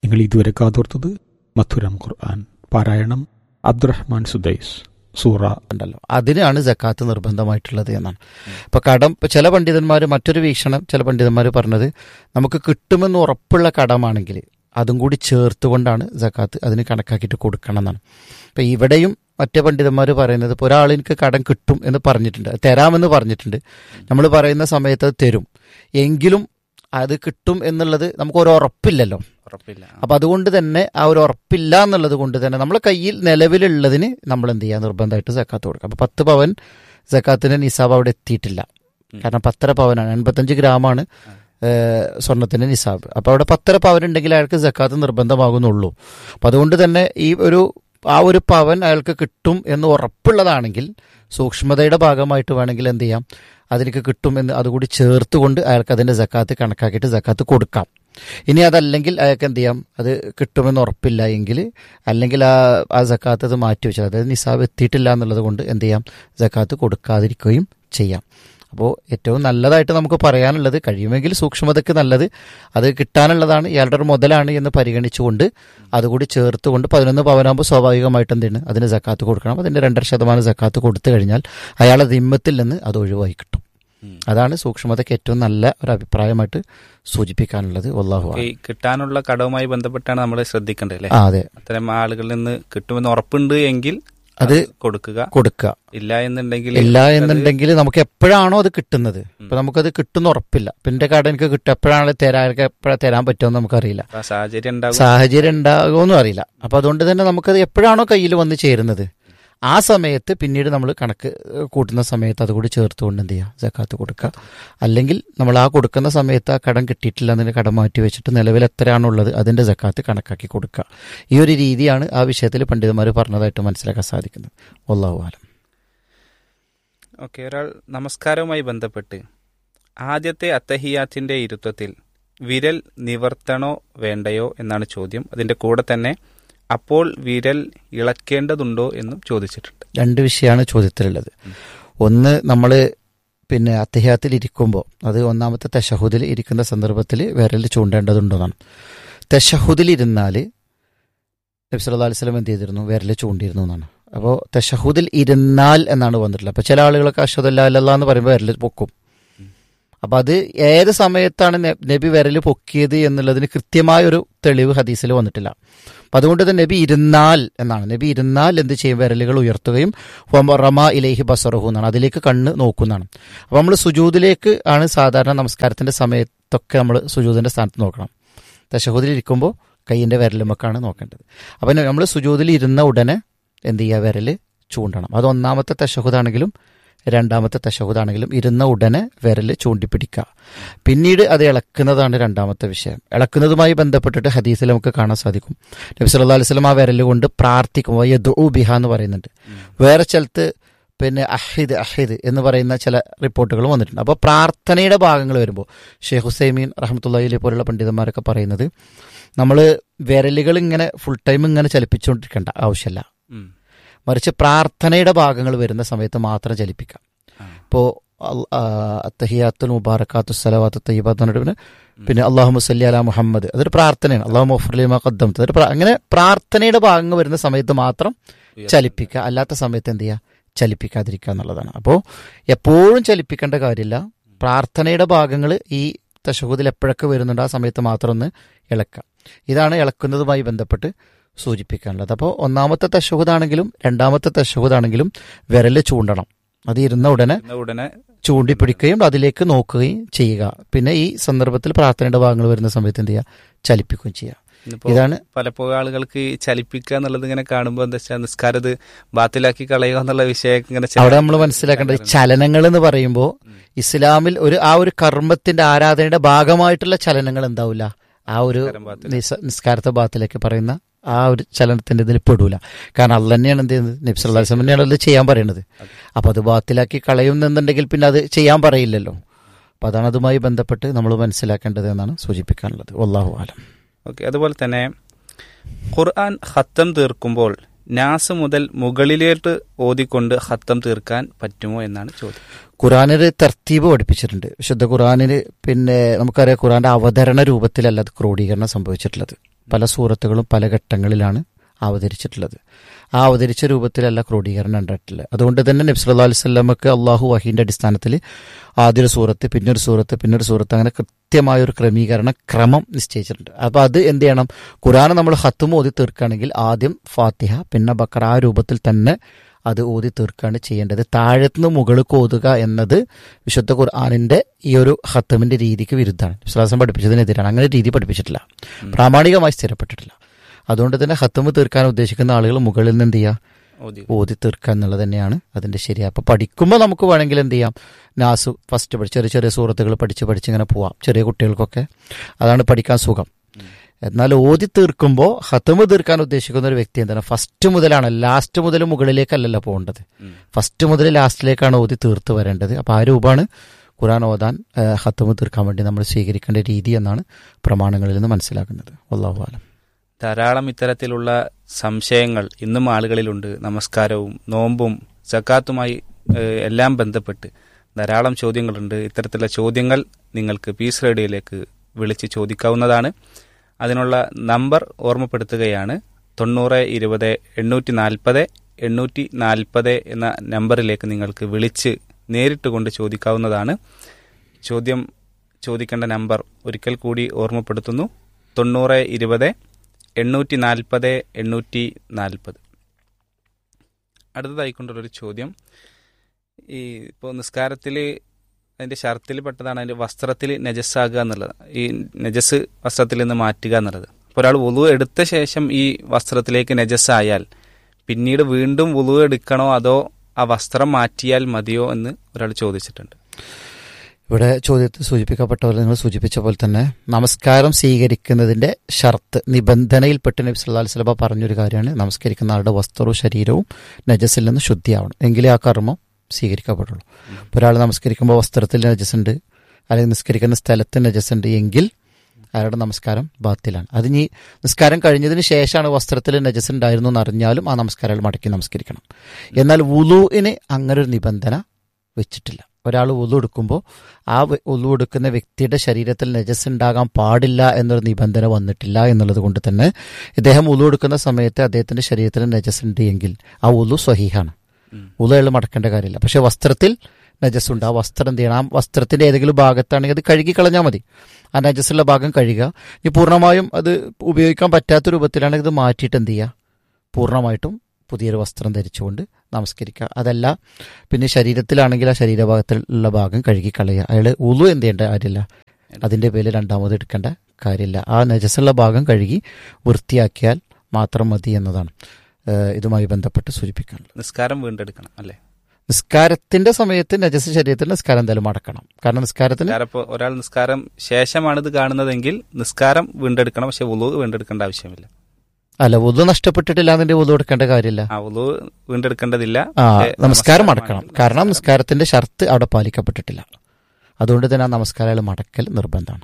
നിങ്ങൾ ഇതുവരെ കാതോർത്തത് മധുരം ഖുർആൻ പാരായണം അബ്ദുറഹ്മാൻ സുദൈസ് സൂറ ഉണ്ടല്ലോ അതിനാണ് ജക്കാത്ത് നിർബന്ധമായിട്ടുള്ളത് എന്നാണ് ഇപ്പൊ കടം ഇപ്പൊ ചില പണ്ഡിതന്മാർ മറ്റൊരു വീക്ഷണം ചില പണ്ഡിതന്മാർ പറഞ്ഞത് നമുക്ക് കിട്ടുമെന്ന് ഉറപ്പുള്ള കടമാണെങ്കിൽ അതും കൂടി ചേർത്തുകൊണ്ടാണ് ജക്കാത്ത് അതിന് കണക്കാക്കിയിട്ട് കൊടുക്കണം എന്നാണ് ഇപ്പൊ ഇവിടെയും മറ്റേ പണ്ഡിതന്മാർ പറയുന്നത് ഇപ്പോൾ ഒരാൾ എനിക്ക് കടം കിട്ടും എന്ന് പറഞ്ഞിട്ടുണ്ട് അത് തരാമെന്ന് പറഞ്ഞിട്ടുണ്ട് നമ്മൾ പറയുന്ന സമയത്ത് അത് തരും എങ്കിലും അത് കിട്ടും എന്നുള്ളത് നമുക്ക് ഒരു ഉറപ്പില്ലല്ലോ ഉറപ്പില്ല അപ്പൊ അതുകൊണ്ട് തന്നെ ആ ഒരു ഉറപ്പില്ല എന്നുള്ളത് കൊണ്ട് തന്നെ നമ്മളെ കയ്യിൽ നിലവിലുള്ളതിന് നമ്മൾ എന്ത് ചെയ്യുക നിർബന്ധമായിട്ട് സക്കാത്ത് കൊടുക്കുക അപ്പൊ പത്ത് പവൻ സക്കാത്തിന്റെ നിസാബ് അവിടെ എത്തിയിട്ടില്ല കാരണം പത്തര പവനാണ് എൺപത്തഞ്ച് ഗ്രാമാണ് ഏഹ്, സ്വർണത്തിന്റെ നിസാബ് അപ്പൊ അവിടെ പത്തര പവൻ ഉണ്ടെങ്കിൽ അയാൾക്ക് സക്കാത്ത് നിർബന്ധമാകുന്നുള്ളൂ അപ്പൊ അതുകൊണ്ട് തന്നെ ഈ ഒരു ആ ഒരു പവൻ അയാൾക്ക് കിട്ടും എന്ന് ഉറപ്പുള്ളതാണെങ്കിൽ സൂക്ഷ്മതയുടെ ഭാഗമായിട്ട് വേണമെങ്കിൽ എന്ത് ചെയ്യാം അതിലേക്ക് കിട്ടും എന്ന് അതുകൂടി ചേർത്തുകൊണ്ട് അയാൾക്ക് അതിന്റെ സക്കാത്ത് കണക്കാക്കിയിട്ട് സക്കാത്ത് കൊടുക്കാം ഇനി അതല്ലെങ്കിൽ അയാൾക്ക് എന്ത് ചെയ്യാം അത് കിട്ടുമെന്ന് ഉറപ്പില്ല എങ്കിൽ അല്ലെങ്കിൽ ആ ആ സക്കാത്ത് അത് മാറ്റി വെച്ചാൽ അതായത് നിസാബ് എത്തിയിട്ടില്ല എന്നുള്ളത് കൊണ്ട് എന്ത് ചെയ്യാം സക്കാത്ത് കൊടുക്കാതിരിക്കുകയും ചെയ്യാം അപ്പോൾ ഏറ്റവും നല്ലതായിട്ട് നമുക്ക് പറയാനുള്ളത് കഴിയുമെങ്കിൽ സൂക്ഷ്മതയ്ക്ക് നല്ലത് അത് കിട്ടാനുള്ളതാണ് ഇയാളുടെ ഒരു മുതലാണ് എന്ന് പരിഗണിച്ചുകൊണ്ട് അതുകൂടി ചേർത്തുകൊണ്ട് പതിനൊന്ന് പവനാകുമ്പോൾ സ്വാഭാവികമായിട്ട് എന്താണ് അതിന് സക്കാത്ത് കൊടുക്കണം അതിൻ്റെ രണ്ടര ശതമാനം സക്കാത്ത് കൊടുത്തു കഴിഞ്ഞാൽ അയാളെ ദിമ്മത്തിൽ നിന്ന് അത് ഒഴിവായി കിട്ടും ഉം. അതാണ് സൂക്ഷ്മതയ്ക്ക് ഏറ്റവും നല്ല ഒരു അഭിപ്രായമായിട്ട് സൂചിപ്പിക്കാനുള്ളത് വല്ലാഹു ഈ കിട്ടാനുള്ള കടവുമായി ബന്ധപ്പെട്ടാണ് നമ്മൾ ശ്രദ്ധിക്കേണ്ടത് അല്ലേ ആ അതെ അത്തരം ആളുകളിൽ നിന്ന് കിട്ടുമെന്ന് ഉറപ്പുണ്ട് എങ്കിൽ അത് കൊടുക്കുക കൊടുക്കുക ഇല്ല എന്നുണ്ടെങ്കിൽ ഇല്ല അത് എന്നുണ്ടെങ്കിൽ നമുക്ക് എപ്പോഴാണോ അത് കിട്ടുന്നത് ഇപ്പൊ നമുക്കത് കിട്ടുന്ന ഉറപ്പില്ല ഇപ്പൊ എന്റെ കട എനിക്ക് കിട്ടും എപ്പോഴാണ് തരാൻ എപ്പോഴാണ് തരാൻ പറ്റുമെന്ന് നമുക്കറിയില്ല ആ സാഹചര്യം ഉണ്ടാകും സാഹചര്യം ഉണ്ടാകുമെന്നും അറിയില്ല അപ്പൊ അതുകൊണ്ട് തന്നെ നമുക്കത് എപ്പോഴാണോ കയ്യിൽ വന്ന് ചേരുന്നത് ആ സമയത്ത് പിന്നീട് നമ്മൾ കണക്ക് കൂട്ടുന്ന സമയത്ത് അതുകൂടി ചേർത്തുകൊണ്ട് എന്ത് ചെയ്യുക ജക്കാത്ത് കൊടുക്കുക അല്ലെങ്കിൽ നമ്മൾ ആ കൊടുക്കുന്ന സമയത്ത് ആ കടം കിട്ടിയിട്ടില്ല എന്നതിന് കടം മാറ്റി വെച്ചിട്ട് നിലവിൽ എത്രയാണുള്ളത് അതിന്റെ ജക്കാത്ത് കണക്കാക്കി കൊടുക്കുക ഈ ഒരു രീതിയാണ് ആ വിഷയത്തിൽ പണ്ഡിതന്മാർ പറഞ്ഞതായിട്ട് മനസ്സിലാക്കാൻ സാധിക്കുന്നത് ഒല്ലാഹു ആലം ഓക്കെ ഒരാൾ നമസ്കാരവുമായി ബന്ധപ്പെട്ട് ആദ്യത്തെ അത്തഹിയാത്തിന്റെ ഇരുത്തത്തിൽ വിരൽ നിവർത്തണോ വേണ്ടയോ എന്നാണ് ചോദ്യം അതിന്റെ കൂടെ തന്നെ അപ്പോൾ വിരൽ ഇളക്കേണ്ടതുണ്ടോ എന്നും ചോദിച്ചിട്ടുണ്ട് രണ്ട് വിഷയമാണ് ചോദ്യത്തിലുള്ളത് ഒന്ന് നമ്മൾ പിന്നെ അത്തഹ്യാത്തിൽ ഇരിക്കുമ്പോൾ അത് ഒന്നാമത്തെ തെഷഹുദിൽ ഇരിക്കുന്ന സന്ദർഭത്തിൽ വിരൽ ചൂണ്ടേണ്ടതുണ്ടെന്നാണ് തെഷഹുദിൽ ഇരുന്നാൽ നബി സല്ലല്ലാഹു അലൈഹി വസല്ലം എന്ത് ചെയ്തിരുന്നു വിരൽ ചൂണ്ടിയിരുന്നു എന്നാണ് അപ്പോൾ തെഷഹുദിൽ ഇരുന്നാൽ എന്നാണ് വന്നിട്ടുള്ളത് അപ്പോൾ ചില ആളുകളൊക്കെ അഷദല്ല അല്ലല്ല എന്ന് പറയുമ്പോൾ വിരൽ പൊക്കും അപ്പൊ അത് ഏത് സമയത്താണ് നെ- നബി വിരൽ പൊക്കിയത് എന്നുള്ളതിന് കൃത്യമായ ഒരു തെളിവ് ഹദീസിൽ വന്നിട്ടില്ല അപ്പൊ അതുകൊണ്ട് തന്നെ നബി ഇരുന്നാൽ എന്നാണ് നബി ഇരുന്നാൽ എന്ത് ചെയ്യും വിരലുകൾ ഉയർത്തുകയും വമ റമ ഇലേഹി ബസറഹു എന്നാണ് അതിലേക്ക് കണ്ണ് നോക്കുന്നതാണ് അപ്പൊ നമ്മൾ സുജൂദിലേക്ക് ആണ് സാധാരണ നമസ്കാരത്തിന്റെ സമയത്തൊക്കെ നമ്മൾ സുജൂദിന്റെ സ്ഥാനത്ത് നോക്കണം ദശഹൂദിൽ ഇരിക്കുമ്പോൾ കൈയിന്റെ വിരലുമൊക്കെയാണ് നോക്കേണ്ടത് അപ്പം നമ്മൾ സുജൂദിൽ ഇരുന്ന ഉടനെ എന്ത് ചെയ്യുക വിരൽ ചൂണ്ടണം അത് ഒന്നാമത്തെ തശഹുദാണെങ്കിലും രണ്ടാമത്തെ തശഹുദാണെങ്കിലും ഇരുന്ന ഉടനെ വിരൽ ചൂണ്ടിപ്പിടിക്കുക പിന്നീട് അത് ഇളക്കുന്നതാണ് രണ്ടാമത്തെ വിഷയം ഇളക്കുന്നതുമായി ബന്ധപ്പെട്ടിട്ട് ഹദീസിൽ നമുക്ക് കാണാൻ സാധിക്കും നബി സല്ലല്ലാഹു അലൈഹി വസല്ലം ആ വിരൽ കൊണ്ട് പ്രാർത്ഥിക്കും വയ്യദു ബിഹ എന്ന് പറയുന്നുണ്ട് വേറെ സ്ഥലത്ത് പിന്നെ അഹിദ് അഹിദ് എന്ന് പറയുന്ന ചില റിപ്പോർട്ടുകൾ വന്നിട്ടുണ്ട് അപ്പോൾ പ്രാർത്ഥനയുടെ ഭാഗങ്ങൾ വരുമ്പോൾ ഷെയ്ഖ് ഹുസൈമീൻ റഹ്മത്തുള്ളി പോലുള്ള പണ്ഡിതന്മാരൊക്കെ പറയുന്നത് നമ്മൾ വിരലുകൾ ഇങ്ങനെ ഫുൾ ടൈം ഇങ്ങനെ ചലിപ്പിച്ചുകൊണ്ടിരിക്കേണ്ട ആവശ്യമില്ല ഉം. മറിച്ച് പ്രാർത്ഥനയുടെ ഭാഗങ്ങൾ വരുന്ന സമയത്ത് മാത്രം ചലിപ്പിക്കാം ആ. ഇപ്പോൾ അത്തഹിയാത്തുൽ മുബാറക്കാത്തു സലവാത്തു തയ്യബാത്ത് എന്ന് പറഞ്ഞിട്ട് പിന്നെ പിന്നെ അള്ളാഹു മുസല്ലി അല മുഹമ്മദ് അതൊരു പ്രാർത്ഥനയാണ് അള്ളാഹു മുഫ്ലിമ ഖദ്ദം അതൊരു പ്രാ- അങ്ങനെ പ്രാർത്ഥനയുടെ ഭാഗങ്ങൾ വരുന്ന സമയത്ത് മാത്രം ചലിപ്പിക്കുക അല്ലാത്ത സമയത്ത് എന്ത് ചെയ്യുക ചലിപ്പിക്കാതിരിക്കുക എന്നുള്ളതാണ് അപ്പോൾ എപ്പോഴും ചലിപ്പിക്കേണ്ട കാര്യമില്ല പ്രാർത്ഥനയുടെ ഭാഗങ്ങൾ ഈ തശഹൂദിൽ എപ്പോഴൊക്കെ വരുന്നുണ്ട് ആ സമയത്ത് മാത്രം ഒന്ന് ഇളക്കുക ഇതാണ് ഇളക്കുന്നതുമായി ബന്ധപ്പെട്ട് സൂചിപ്പിക്കാനുള്ളത് അപ്പോൾ ഒന്നാമത്തെ തശഹൂദാണെങ്കിലും രണ്ടാമത്തെ തശഹൂദാണെങ്കിലും വിരൽ ചൂണ്ടണം അത് ഇരുന്ന ഉടനെ എന്ന ഉടനെ ചൂണ്ടിപ്പിടിക്കുകയും അതിലേക്ക് നോക്കുകയും ചെയ്യുക പിന്നെ ഈ സന്ദർഭത്തിൽ പ്രാർത്ഥനയുടെ ഭാഗങ്ങൾ വരുന്ന സമയത്ത് എന്ത് ചെയ്യുക ചലിപ്പിക്കുകയും ചെയ്യുക ഇന്നിപ്പോ ഇതാണ് പലപ്പോഴും ആളുകൾക്ക് ഈ ചലിപ്പിക്കുക എന്നുള്ളത് ഇങ്ങനെ കാണുമ്പോൾ എന്താ വെച്ചാൽ നിസ്കാരം ഇത് ബാത്തിലാക്കി കളയുക എന്നുള്ള വിഷയമൊക്കെ ഇങ്ങനെ ചില- അവിടെ നമ്മൾ മനസ്സിലാക്കേണ്ടത് ചലനങ്ങൾ എന്ന് പറയുമ്പോൾ ഇസ്ലാമിൽ ഒരു ആ ഒരു കർമ്മത്തിന്റെ ആരാധനയുടെ ഭാഗമായിട്ടുള്ള ചലനങ്ങൾ എന്താവില്ല ആ ഒരു നിസ്കാരം ബാത്തിൽ. നിസ- നിസ്കാരത്തെ ഭാഗത്തിലേക്ക് പറയുന്ന ആ ഒരു ചലനത്തിന്റെ ഇതിൽ പെടൂല കാരണം അത് തന്നെയാണ് എന്ത് ചെയ്യുന്നത് നബ്സല്ലാസ്ലം തന്നെയാണ് അത് ചെയ്യാൻ പറയുന്നത് അപ്പൊ അത് ബാത്തിലാക്കി കളയുന്നുണ്ടെങ്കിൽ പിന്നെ അത് ചെയ്യാൻ പറയില്ലല്ലോ അപ്പൊ അതാണ് അതുമായി ബന്ധപ്പെട്ട് നമ്മൾ മനസ്സിലാക്കേണ്ടത് എന്നാണ് സൂചിപ്പിക്കാനുള്ളത് വല്ലാഹു ആലം ഓക്കെ അതുപോലെ തന്നെ ഖുർആൻ ഹത്തം തീർക്കുമ്പോൾ നാസ് മുതൽ മുകളിലേക്ക് ഓതിക്കൊണ്ട് ഹത്തം തീർക്കാൻ പറ്റുമോ എന്നാണ് ചോദ്യം ഖുറാനിൽ തർത്തീബ് പഠിപ്പിച്ചിട്ടുണ്ട് വിശുദ്ധ ഖുറാനിൽ പിന്നെ നമുക്കറിയാം ഖുറാന്റെ അവതരണ രൂപത്തിലല്ല അത് ക്രോഡീകരണം സംഭവിച്ചിട്ടുള്ളത് പല സൂറത്തുകളും പല ഘട്ടങ്ങളിലാണ് അവതരിച്ചിട്ടുള്ളത് ആ അവതരിച്ച രൂപത്തിലല്ല ക്രോഡീകരണം ഉണ്ടായിട്ടില്ല അതുകൊണ്ട് തന്നെ നബ്സല്ലാ അലിസ്വല്ലമക്ക് അള്ളാഹു വഹീന്റെ അടിസ്ഥാനത്തിൽ ആദ്യ ഒരു സൂറത്ത് പിന്നൊരു സൂറത്ത് പിന്നൊരു സൂറത്ത് അങ്ങനെ കൃത്യമായ ഒരു ക്രമീകരണ ക്രമം നിശ്ചയിച്ചിട്ടുണ്ട് അപ്പോൾ അത് എന്ത് ചെയ്യണം ഖുറാൻ നമ്മൾ ഹത്തും ഓതി തീർക്കുകയാണെങ്കിൽ ആദ്യം ഫാത്തിഹ പിന്നെ ബക്കർ ആ രൂപത്തിൽ തന്നെ അത് ഓതി തീർക്കുകയാണ് ചെയ്യേണ്ടത് താഴത്തുനിന്ന് മുകളിൽ ഓതുക എന്നത് വിശുദ്ധ ഖുർആാനിന്റെ ഈ ഒരു ഹത്തമിന്റെ രീതിക്ക് വിരുദ്ധമാണ് വിശ്വാസം പഠിപ്പിച്ചതിനെതിരാണ് അങ്ങനെ രീതി പഠിപ്പിച്ചിട്ടില്ല പ്രാമാണികമായി സ്ഥിരപ്പെട്ടിട്ടില്ല അതുകൊണ്ട് തന്നെ ഹത്തമ് തീർക്കാൻ ഉദ്ദേശിക്കുന്ന ആളുകൾ മുകളിൽ നിന്ന് എന്ത് ചെയ്യുക ഓതി ഓതി തീർക്കുക എന്നുള്ളത് തന്നെയാണ് അതിന്റെ ശരി അപ്പൊ പഠിക്കുമ്പോൾ നമുക്ക് വേണമെങ്കിൽ എന്ത് ചെയ്യാം നാസ് ഫസ്റ്റ് പഠിച്ച് ചെറിയ ചെറിയ സുഹൃത്തുക്കൾ പഠിച്ച് പഠിച്ച് ഇങ്ങനെ പോവാം ചെറിയ കുട്ടികൾക്കൊക്കെ അതാണ് പഠിക്കാൻ സുഖം എന്നാൽ ഓതി തീർക്കുമ്പോൾ ഹത്തമ് തീർക്കാൻ ഉദ്ദേശിക്കുന്ന ഒരു വ്യക്തി എന്താണ് ഫസ്റ്റ് മുതലാണ് ലാസ്റ്റ് മുതൽ മുകളിലേക്കല്ലല്ലോ പോകേണ്ടത് ഉം. ഫസ്റ്റ് മുതൽ ലാസ്റ്റിലേക്കാണ് ഓതി തീർത്ത് വരേണ്ടത് അപ്പോൾ ആ രൂപമാണ് ഖുറാൻ ഓതാൻ ഏഹ്, ഹത്തമ് തീർക്കാൻ വേണ്ടി നമ്മൾ സ്വീകരിക്കേണ്ട രീതി എന്നാണ് പ്രമാണങ്ങളിൽ നിന്ന് മനസ്സിലാക്കുന്നത് അള്ളാഹു ആലം ധാരാളം ഇത്തരത്തിലുള്ള സംശയങ്ങൾ ഇന്നും ആളുകളിലുണ്ട് നമസ്കാരവും നോമ്പും സക്കാത്തുമായി ഏഹ്, എല്ലാം ബന്ധപ്പെട്ട് ധാരാളം ചോദ്യങ്ങളുണ്ട് ഇത്തരത്തിലുള്ള ചോദ്യങ്ങൾ നിങ്ങൾക്ക് പീസ് റേഡിയോയിലേക്ക് വിളിച്ച് ചോദിക്കാവുന്നതാണ് അതിനുള്ള നമ്പർ ഓർമ്മപ്പെടുത്തുകയാണ് തൊണ്ണൂറ് ഇരുപത് എണ്ണൂറ്റി നാൽപ്പത് എണ്ണൂറ്റി നാൽപ്പത് എന്ന നമ്പറിലേക്ക് നിങ്ങൾക്ക് വിളിച്ച് നേരിട്ട് കൊണ്ട് ചോദിക്കാവുന്നതാണ് ചോദ്യം ചോദിക്കേണ്ട നമ്പർ ഒരിക്കൽ കൂടി ഓർമ്മപ്പെടുത്തുന്നു തൊണ്ണൂറ് ഇരുപത് എണ്ണൂറ്റി നാൽപ്പത് എണ്ണൂറ്റി നാൽപ്പത് അടുത്തതായിക്കൊണ്ടുള്ളൊരു ചോദ്യം ഈ ഇപ്പോൾ നിസ്കാരത്തിൽ അതിൻ്റെ ഷർത്തിൽ പെട്ടതാണ് അതിൻ്റെ വസ്ത്രത്തിൽ നജസ്സാകുക എന്നുള്ളത് ഈ നജസ് വസ്ത്രത്തിൽ നിന്ന് മാറ്റുക എന്നുള്ളത് അപ്പോൾ ഒരാൾ വുളു എടുത്ത ശേഷം ഈ വസ്ത്രത്തിലേക്ക് നജസ്സായാൽ പിന്നീട് വീണ്ടും വുളു എടുക്കണോ അതോ ആ വസ്ത്രം മാറ്റിയാൽ മതിയോ എന്ന് ഒരാൾ ചോദിച്ചിട്ടുണ്ട് ഇവിടെ ചോദ്യത്തിൽ സൂചിപ്പിക്കപ്പെട്ട പോലെ നിങ്ങൾ സൂചിപ്പിച്ച പോലെ തന്നെ നമസ്കാരം സ്വീകരിക്കുന്നതിന്റെ ഷർത്ത് നിബന്ധനയിൽപ്പെട്ട് നബി സല്ലല്ലാഹു അലൈഹി വസല്ലം പറഞ്ഞൊരു കാര്യമാണ് നമസ്കരിക്കുന്ന ആളുടെ വസ്ത്രവും ശരീരവും നജസിൽ നിന്ന് ശുദ്ധിയാവണം എങ്കിലേ ആ കർമ്മം സ്വീകരിക്കപ്പെടുള്ളൂ ഇപ്പോൾ ഒരാൾ നമസ്കരിക്കുമ്പോൾ വസ്ത്രത്തിൽ നജസ് ഉണ്ട് അല്ലെങ്കിൽ നിസ്കരിക്കുന്ന സ്ഥലത്ത് നജസ് ഉണ്ട് എങ്കിൽ അയാളുടെ നമസ്കാരം ബാത്തിലാണ് അത് ഇനി നിസ്കാരം കഴിഞ്ഞതിന് ശേഷമാണ് വസ്ത്രത്തിൽ നജസ് ഉണ്ടായിരുന്നു എന്ന് അറിഞ്ഞാലും ആ നമസ്കാരം അയാൾ മടക്കി നമസ്കരിക്കണം എന്നാൽ വുളുവിന് അങ്ങനെ ഒരു നിബന്ധന വെച്ചിട്ടില്ല ഒരാൾ ഉളു എടുക്കുമ്പോൾ ആ വ- ഉളു എടുക്കുന്ന വ്യക്തിയുടെ ശരീരത്തിൽ നജസ് ഉണ്ടാകാൻ പാടില്ല എന്നൊരു നിബന്ധന വന്നിട്ടില്ല എന്നുള്ളത് കൊണ്ട് തന്നെ ഇദ്ദേഹം ഉളു എടുക്കുന്ന സമയത്ത് അദ്ദേഹത്തിന്റെ ശരീരത്തിൽ നജസ് ഉണ്ട് എങ്കിൽ ആ ഉളു സ്വഹീഹാണ് ഉം. ഉളു അയാൾ മടക്കേണ്ട കാര്യമില്ല പക്ഷെ വസ്ത്രത്തിൽ നജസ് ഉണ്ട് ആ വസ്ത്രം എന്ത് ചെയ്യണം ആ വസ്ത്രത്തിന്റെ ഏതെങ്കിലും ഭാഗത്താണെങ്കിൽ അത് കഴുകി കളഞ്ഞാൽ മതി ആ നജസ്സുള്ള ഭാഗം കഴുകുക ഈ പൂർണ്ണമായും അത് ഉപയോഗിക്കാൻ പറ്റാത്ത രൂപത്തിലാണെങ്കിൽ ഇത് മാറ്റിയിട്ട് എന്ത് ചെയ്യുക പൂർണ്ണമായിട്ടും പുതിയൊരു വസ്ത്രം ധരിച്ചുകൊണ്ട് നമസ്കരിക്കുക അതല്ല പിന്നെ ശരീരത്തിലാണെങ്കിൽ ആ ശരീരഭാഗത്തിലുള്ള ഭാഗം കഴുകി കളയുക അയാൾ ഉളു എന്ത് ചെയ്യേണ്ട കാര്യമില്ല അതിന്റെ പേരിൽ രണ്ടാമത് എടുക്കേണ്ട കാര്യമില്ല ആ നജസ്സുള്ള ഭാഗം കഴുകി വൃത്തിയാക്കിയാൽ മാത്രം മതി എന്നതാണ് ഏഹ് ഇതുമായി ബന്ധപ്പെട്ട് സൂചിപ്പിക്കാനുള്ളത് നിസ്കാരം വീണ്ടെടുക്കണം അല്ലേ നിസ്കാരത്തിന്റെ സമയത്ത് നജസ് ശരീരത്തിൽ നിസ്കാരം എന്തായാലും മടക്കണം കാരണം നിസ്കാരത്തിന് നിസ്കാരം ഇപ്പോൾ ഒരാൾ നിസ്കാരം ശേഷമാണ് ഇത് കാണുന്നതെങ്കിൽ നിസ്കാരം വീണ്ടെടുക്കണം പക്ഷെ ഉളു വീണ്ടെടുക്കേണ്ട ആവശ്യമില്ല അല്ല ഉതു നഷ്ടപ്പെട്ടിട്ടില്ല അതിന്റെ ഉതു എടുക്കേണ്ട കാര്യമില്ല ആ ഉളു വീണ്ടെടുക്കേണ്ടതില്ല ആ പക്ഷേ നമസ്കാരം മടക്കണം നമസ്കാരമാണ്. കാരണം നിസ്കാരത്തിന്റെ ഷർത്ത് അവിടെ പാലിക്കപ്പെട്ടിട്ടില്ല അതുകൊണ്ട് തന്നെ ആ നമസ്കാരം മടക്കൽ നിർബന്ധമാണ്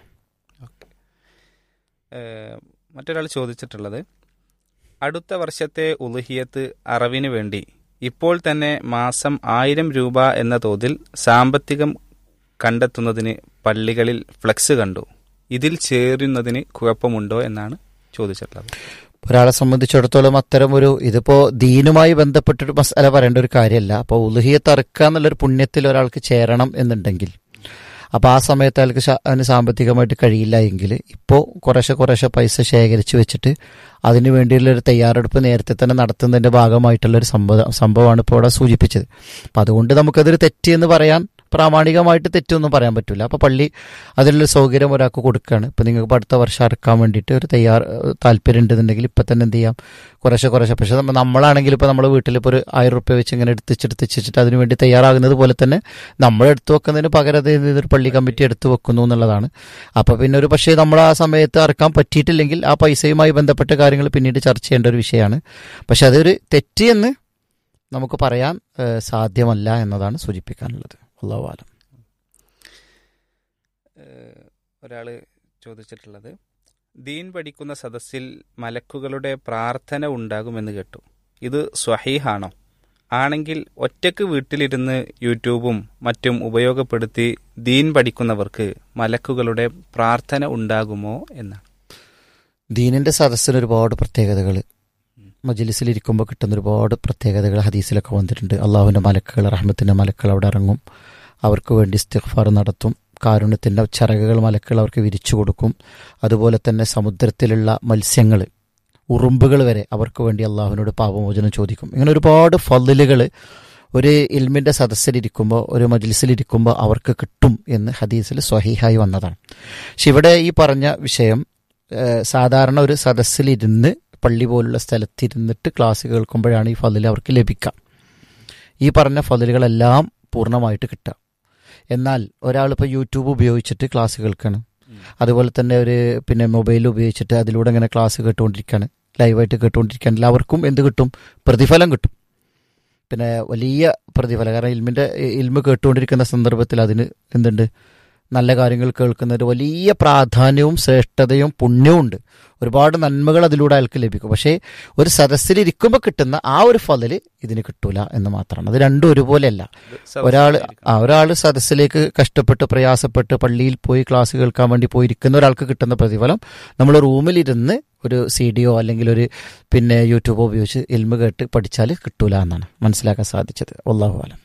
ഏഹ്, മറ്റൊരാൾ ചോദിച്ചിട്ടുള്ളത് അടുത്ത വർഷത്തെ ഉലുഹിയത്ത് അറവിന് വേണ്ടി ഇപ്പോൾ തന്നെ മാസം ആയിരം രൂപ എന്ന തോതിൽ സാമ്പത്തികം കണ്ടെത്തുന്നതിന് പള്ളികളിൽ ഫ്ലക്സ് കണ്ടു ഇതിൽ ചേരുന്നതിന് കുഴപ്പമുണ്ടോ എന്നാണ് ചോദിച്ചിട്ടുള്ളത് ഒരാളെ സംബന്ധിച്ചിടത്തോളം അത്തരം ഒരു ഇതിപ്പോ ദീനുമായി ബന്ധപ്പെട്ടൊരു മസാല പറയേണ്ട ഒരു കാര്യമല്ല അപ്പോൾ ഉലുഹിയത്ത് അറുക്കുക എന്നുള്ളൊരു പുണ്യത്തിൽ ഒരാൾക്ക് ചേരണം എന്നുണ്ടെങ്കിൽ അപ്പോൾ ആ സമയത്ത് അയാൾക്ക് ശാ- അതിന് സാമ്പത്തികമായിട്ട് കഴിയില്ല എങ്കിൽ ഇപ്പോൾ കുറേശ്ശെ കുറേശ്ശെ പൈസ ശേഖരിച്ച് വെച്ചിട്ട് അതിനു വേണ്ടിയുള്ള ഒരു തയ്യാറെടുപ്പ് നേരത്തെ തന്നെ നടത്തുന്നതിന്റെ ഭാഗമായിട്ടുള്ള ഒരു സംഭവ സംഭവമാണ് ഇപ്പോൾ ഇവിടെ സൂചിപ്പിച്ചത് അപ്പം അതുകൊണ്ട് നമുക്കതൊരു തെറ്റ് എന്ന് പറയാൻ പ്രാമാണികമായിട്ട് തെറ്റൊന്നും പറയാൻ പറ്റില്ല അപ്പോൾ പള്ളി അതിനുള്ള സൗകര്യം ഒരാൾക്ക് കൊടുക്കുകയാണ് ഇപ്പം നിങ്ങൾക്ക് ഇപ്പം അടുത്ത വർഷം അറക്കാൻ വേണ്ടിയിട്ട് ഒരു തയ്യാർ താല്പര്യം ഉണ്ടെന്നുണ്ടെങ്കിൽ ഇപ്പം തന്നെ എന്ത് ചെയ്യാം കുറേശ്ശെ കുറേശ്ശെ പക്ഷേ നമ്മ- നമ്മളാണെങ്കിൽ ഇപ്പോൾ നമ്മുടെ വീട്ടിൽ ഇപ്പോൾ ഒരു ആയിരം റുപ്യ വെച്ച് ഇങ്ങനെ എടുത്തിച്ചെടുത്ത് വെച്ചിട്ട് അതിന് വേണ്ടി തയ്യാറാകുന്നത് പോലെ തന്നെ നമ്മൾ എടുത്തു വെക്കുന്നതിന് പകരം അത് ഇതൊരു പള്ളി കമ്മിറ്റി എടുത്തു വെക്കുന്നു എന്നുള്ളതാണ് അപ്പോൾ പിന്നെ ഒരു പക്ഷേ നമ്മൾ ആ സമയത്ത് അറക്കാൻ പറ്റിയിട്ടില്ലെങ്കിൽ ആ പൈസയുമായി ബന്ധപ്പെട്ട കാര്യങ്ങൾ പിന്നീട് ചർച്ച ചെയ്യേണ്ട ഒരു വിഷയമാണ് പക്ഷെ അതൊരു തെറ്റ് എന്ന് നമുക്ക് പറയാൻ ഏഹ്, സാധ്യമല്ല എന്നതാണ് സൂചിപ്പിക്കാനുള്ളത് അള്ളാഹു ആലം ഒരാൾ ചോദിച്ചിട്ടുള്ളത് ദീൻ പഠിക്കുന്ന സദസ്സിൽ മലക്കുകളുടെ പ്രാർത്ഥന ഉണ്ടാകുമെന്ന് കേട്ടു ഇത് സ്വഹീഹാണോ ആണെങ്കിൽ ഒറ്റക്ക് വീട്ടിലിരുന്ന് യൂട്യൂബും മറ്റും ഉപയോഗപ്പെടുത്തി ദീൻ പഠിക്കുന്നവർക്ക് മലക്കുകളുടെ പ്രാർത്ഥന ഉണ്ടാകുമോ എന്നാണ് ദീനിന്റെ സദസ്സിന് ഒരുപാട് പ്രത്യേകതകൾ മജ്ലിസിലിരിക്കുമ്പോൾ കിട്ടുന്ന ഒരുപാട് പ്രത്യേകതകൾ ഹദീസിലൊക്കെ വന്നിട്ടുണ്ട് അള്ളാഹുവിൻ്റെ മലക്കുകൾ റഹ്മത്തിൻ്റെ മലക്കുകൾ അവിടെ ഇറങ്ങും അവർക്ക് വേണ്ടി ഇസ്തിഗ്ഫാർ നടത്തും കാരുണ്യത്തിൻ്റെ ചിറകുകൾ മലക്കുകൾ അവർക്ക് വിരിച്ചു കൊടുക്കും അതുപോലെ തന്നെ സമുദ്രത്തിലുള്ള മത്സ്യങ്ങൾ ഉറുമ്പുകൾ വരെ അവർക്ക് വേണ്ടി അള്ളാഹുവിനോട് പാപമോചനം ചോദിക്കും ഇങ്ങനെ ഒരുപാട് ഫതിലുകൾ ഒരു ഇൽമിൻ്റെ സദസ്സിലിരിക്കുമ്പോൾ ഒരു മജ്ലിസിലിരിക്കുമ്പോൾ അവർക്ക് കിട്ടും എന്ന് ഹദീസിൽ സ്വഹീഹായി വന്നതാണ് പക്ഷെ ഇവിടെ ഈ പറഞ്ഞ വിഷയം ഏഹ്, സാധാരണ ഒരു സദസ്സിലിരുന്ന് പള്ളി പോലുള്ള സ്ഥലത്തിരുന്നിട്ട് ക്ലാസ് കേൾക്കുമ്പോഴാണ് ഈ ഫതിൽ അവർക്ക് ലഭിക്കുക ഈ പറഞ്ഞ ഫതിലുകളെല്ലാം പൂർണ്ണമായിട്ട് കിട്ടുക എന്നാൽ ഒരാളിപ്പോൾ യൂട്യൂബ് ഉപയോഗിച്ചിട്ട് ക്ലാസ് കേൾക്കണം അതുപോലെ തന്നെ ഒരു പിന്നെ മൊബൈൽ ഉപയോഗിച്ചിട്ട് അതിലൂടെ ഇങ്ങനെ ക്ലാസ് കേട്ടുകൊണ്ടിരിക്കുകയാണ് ലൈവായിട്ട് കേട്ടുകൊണ്ടിരിക്കുകയാണെങ്കിൽ അവർക്കും എന്ത് കിട്ടും പ്രതിഫലം കിട്ടും പിന്നെ വലിയ പ്രതിഫലം കാരണം ഇൽമിൻ്റെ ഇൽമ കേട്ടുകൊണ്ടിരിക്കുന്ന സന്ദർഭത്തിൽ അതിന് എന്തുണ്ട് നല്ല കാര്യങ്ങൾ കേൾക്കുന്നതിന് വലിയ പ്രാധാന്യവും ശ്രേഷ്ഠതയും പുണ്യവും ഉണ്ട് ഒരുപാട് നന്മകൾ അതിലൂടെ അയാൾക്ക് ലഭിക്കും പക്ഷേ ഒരു സദസ്സിലിരിക്കുമ്പോൾ കിട്ടുന്ന ആ ഒരു ഫലല് ഇതിന് കിട്ടൂല എന്ന് മാത്രമാണ് അത് രണ്ടും ഒരുപോലെയല്ല ഒരാൾ ആ ഒരാൾ സദസ്സിലേക്ക് കഷ്ടപ്പെട്ട് പ്രയാസപ്പെട്ട് പള്ളിയിൽ പോയി ക്ലാസ് കേൾക്കാൻ വേണ്ടി പോയിരിക്കുന്ന ഒരാൾക്ക് കിട്ടുന്ന പ്രതിഫലം നമ്മൾ റൂമിലിരുന്ന് ഒരു സി ഡിയോ അല്ലെങ്കിൽ ഒരു പിന്നെ യൂട്യൂബോ ഉപയോഗിച്ച് ഇൽമ കേട്ട് പഠിച്ചാൽ കിട്ടൂല എന്നാണ് മനസ്സിലാക്കാൻ സാധിച്ചത് അള്ളാഹു ആലം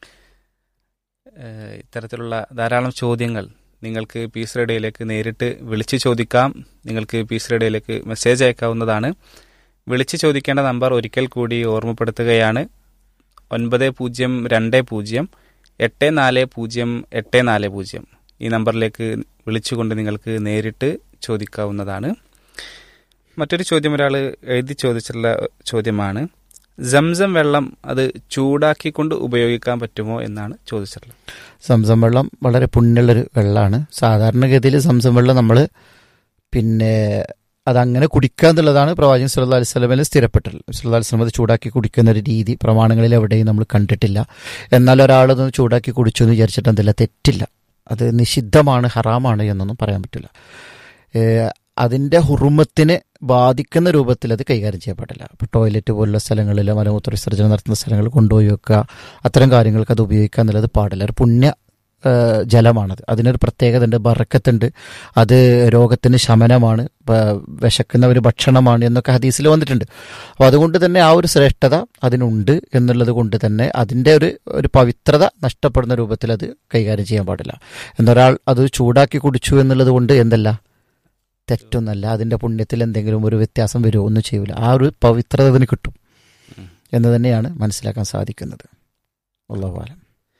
ഏഹ് ഇത്തരത്തിലുള്ള ധാരാളം ചോദ്യങ്ങൾ നിങ്ങൾക്ക് പീസ് റേഡിയോയിലേക്ക് നേരിട്ട് വിളിച്ച് ചോദിക്കാം നിങ്ങൾക്ക് പീസ് റേഡിയോയിലേക്ക് മെസ്സേജ് അയക്കാവുന്നതാണ് വിളിച്ച് ചോദിക്കേണ്ട നമ്പർ ഒരിക്കൽ കൂടി ഓർമ്മപ്പെടുത്തുകയാണ് ഒൻപത് പൂജ്യം രണ്ട് പൂജ്യം എട്ട് നാല് പൂജ്യം എട്ട് നാല് പൂജ്യം ഈ നമ്പറിലേക്ക് വിളിച്ചുകൊണ്ട് നിങ്ങൾക്ക് നേരിട്ട് ചോദിക്കാവുന്നതാണ് മറ്റൊരു ചോദ്യം ഒരാൾ എഴുതി ചോദിച്ചിട്ടുള്ള ചോദ്യമാണ് സംസം വെള്ളം അത് ചൂടാക്കിക്കൊണ്ട് ഉപയോഗിക്കാൻ പറ്റുമോ എന്നാണ് ചോദിച്ചിട്ടുള്ളത് സംസം വെള്ളം വളരെ പുണ്യമുള്ളൊരു വെള്ളമാണ് സാധാരണഗതിയിൽ സംസം വെള്ളം നമ്മൾ പിന്നെ അതങ്ങനെ കുടിക്കുക എന്നുള്ളതാണ് പ്രവാചകൻ സല്ലല്ലാഹു അലൈഹി വസല്ലമയിൽ സ്ഥിരപ്പെട്ടിട്ടുള്ളത് സല്ലല്ലാഹു അലൈഹി വസല്ലം അത് ചൂടാക്കി കുടിക്കുന്ന ഒരു രീതി പ്രമാണങ്ങളിൽ എവിടെയും നമ്മൾ കണ്ടിട്ടില്ല എന്നാൽ ഒരാളതൊന്ന് ചൂടാക്കി കുടിച്ചു എന്ന് വിചാരിച്ചിട്ട് എന്തില്ല തെറ്റില്ല അത് നിഷിദ്ധമാണ് ഹറാമാണ് എന്നൊന്നും പറയാൻ പറ്റില്ല ഏഹ് അതിൻ്റെ ഹുറുമത്തിനെ ബാധിക്കുന്ന രൂപത്തിൽ അത് കൈകാര്യം ചെയ്യപ്പെടില്ല ഇപ്പോൾ ടോയ്ലറ്റ് പോലുള്ള സ്ഥലങ്ങളിൽ മലമൂത്ര വിസർജനം നടത്തുന്ന സ്ഥലങ്ങളിൽ കൊണ്ടുപോയി വെക്കുക അത്തരം കാര്യങ്ങൾക്ക് അത് ഉപയോഗിക്കുക എന്നുള്ളത് പാടില്ല ഒരു പുണ്യ ഏഹ് ജലമാണത് അതിനൊരു പ്രത്യേകത ഉണ്ട് ബറക്കത്തുണ്ട് അത് രോഗത്തിന് ശമനമാണ് പ- വിശക്കുന്ന ഒരു ഭക്ഷണമാണ് എന്നൊക്കെ ഹദീസിൽ വന്നിട്ടുണ്ട് അപ്പോൾ അതുകൊണ്ട് തന്നെ ആ ഒരു ശ്രേഷ്ഠത അതിനുണ്ട് എന്നുള്ളത് കൊണ്ട് തന്നെ അതിൻ്റെ ഒരു ഒരു പവിത്രത നഷ്ടപ്പെടുന്ന രൂപത്തിൽ അത് കൈകാര്യം ചെയ്യാൻ പാടില്ല എന്നൊരാൾ അത് ചൂടാക്കി കുടിച്ചു എന്നുള്ളത് കൊണ്ട് എന്തല്ല തെറ്റൊന്നല്ല അതിൻ്റെ പുണ്യത്തിൽ എന്തെങ്കിലും ഒരു വ്യത്യാസം വരുമോ ഒന്നും ചെയ്യൂല ആ ഒരു പവിത്രത അതിന് കിട്ടും എന്ന് തന്നെയാണ് മനസ്സിലാക്കാൻ സാധിക്കുന്നത് അള്ളാഹു ആലം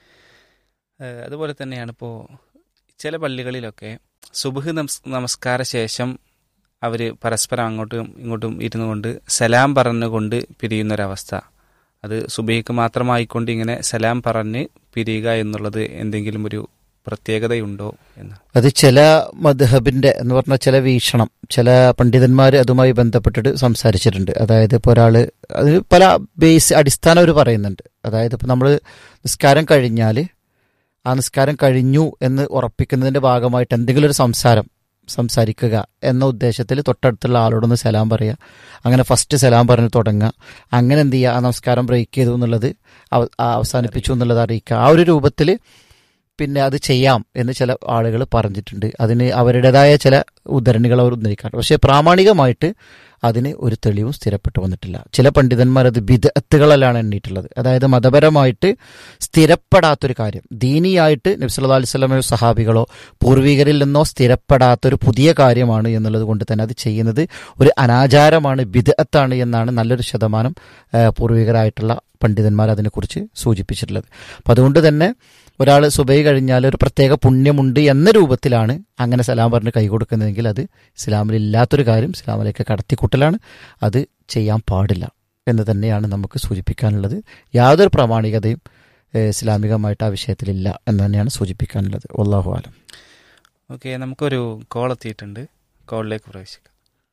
ഏഹ് അതുപോലെ തന്നെയാണ് ഇപ്പോൾ ചില പള്ളികളിലൊക്കെ സുബഹ് നമസ് നമസ്കാര ശേഷം അവർ പരസ്പരം അങ്ങോട്ടും ഇങ്ങോട്ടും ഇരുന്നു കൊണ്ട് സലാം പറഞ്ഞുകൊണ്ട് പിരിയുന്നൊരവസ്ഥ അത് സുബഹിക്ക് മാത്രമായിക്കൊണ്ട് ഇങ്ങനെ സലാം പറഞ്ഞ് പിരിയുക എന്നുള്ളത് എന്തെങ്കിലും ഒരു പ്രത്യേകതയുണ്ടോ എന്ന് അത് ചില മദ്ഹബിന്റെ എന്ന് പറഞ്ഞാൽ ചില വീക്ഷണം ചില പണ്ഡിതന്മാർ അതുമായി ബന്ധപ്പെട്ടിട്ട് സംസാരിച്ചിട്ടുണ്ട് അതായത് ഇപ്പോൾ ഒരാൾ അതിന് പല ബേസ് അടിസ്ഥാനം അവർ പറയുന്നുണ്ട് അതായത് ഇപ്പോൾ നമ്മൾ നിസ്കാരം കഴിഞ്ഞാൽ ആ നിസ്കാരം കഴിഞ്ഞു എന്ന് ഉറപ്പിക്കുന്നതിന്റെ ഭാഗമായിട്ട് എന്തെങ്കിലും ഒരു സംസാരം സംസാരിക്കുക എന്ന ഉദ്ദേശത്തിൽ തൊട്ടടുത്തുള്ള ആളോടൊന്ന് സലാം പറയുക അങ്ങനെ ഫസ്റ്റ് സലാം പറഞ്ഞ് തുടങ്ങുക അങ്ങനെ എന്ത് ചെയ്യുക ആ നമസ്കാരം ബ്രേക്ക് ചെയ്തു എന്നുള്ളത് അവ- ആ അവസാനിപ്പിച്ചു എന്നുള്ളത് അറിയിക്കുക ആ ഒരു രൂപത്തിൽ പിന്നെ അത് ചെയ്യാം എന്ന് ചില ആളുകൾ പറഞ്ഞിട്ടുണ്ട് അതിന് അവരുടേതായ ചില ഉദ്ധരണികൾ അവർ ഉദ്ധരിക്കാറുണ്ട് പക്ഷേ പ്രാമാണികമായിട്ട് അതിന് ഒരു തെളിവും സ്ഥിരപ്പെട്ടു വന്നിട്ടില്ല ചില പണ്ഡിതന്മാർ അത് ബിദത്തുകളല്ലാണ് എണ്ണിയിട്ടുള്ളത് അതായത് മതപരമായിട്ട് സ്ഥിരപ്പെടാത്തൊരു കാര്യം ദീനിയായിട്ട് നബ്സല്ലാ അലൈഹി സ്വലമയോ സഹാബികളോ പൂർവികരിൽ നിന്നോ സ്ഥിരപ്പെടാത്തൊരു പുതിയ കാര്യമാണ് എന്നുള്ളത് കൊണ്ട് തന്നെ അത് ചെയ്യുന്നത് ഒരു അനാചാരമാണ് ബിദത്താണ് എന്നാണ് നല്ലൊരു ശതമാനം ആ, പൂർവികരായിട്ടുള്ള പണ്ഡിതന്മാർ അതിനെക്കുറിച്ച് സൂചിപ്പിച്ചിട്ടുള്ളത് അപ്പം അതുകൊണ്ട് തന്നെ ഒരാൾ സുബൈ കഴിഞ്ഞാൽ ഒരു പ്രത്യേക പുണ്യമുണ്ട് എന്ന രൂപത്തിലാണ് അങ്ങനെ സലാം പറഞ്ഞ് കൈ കൊടുക്കുന്നതെങ്കിൽ അത് ഇസ്ലാമിൽ ഇല്ലാത്തൊരു കാര്യം ഇസ്ലാമിലേക്ക് കടത്തിക്കൂട്ടലാണ് അത് ചെയ്യാൻ പാടില്ല എന്ന് തന്നെയാണ് നമുക്ക് സൂചിപ്പിക്കാനുള്ളത് യാതൊരു പ്രാമാണികതയും ഏഹ്, ഇസ്ലാമികമായിട്ട് ആ വിഷയത്തിലില്ല എന്ന് തന്നെയാണ് സൂചിപ്പിക്കാനുള്ളത് വല്ലാഹു ആലം ഓക്കെ നമുക്കൊരു കോൾ എത്തിയിട്ടുണ്ട് കോളിലേക്ക് പ്രവേശിക്കാം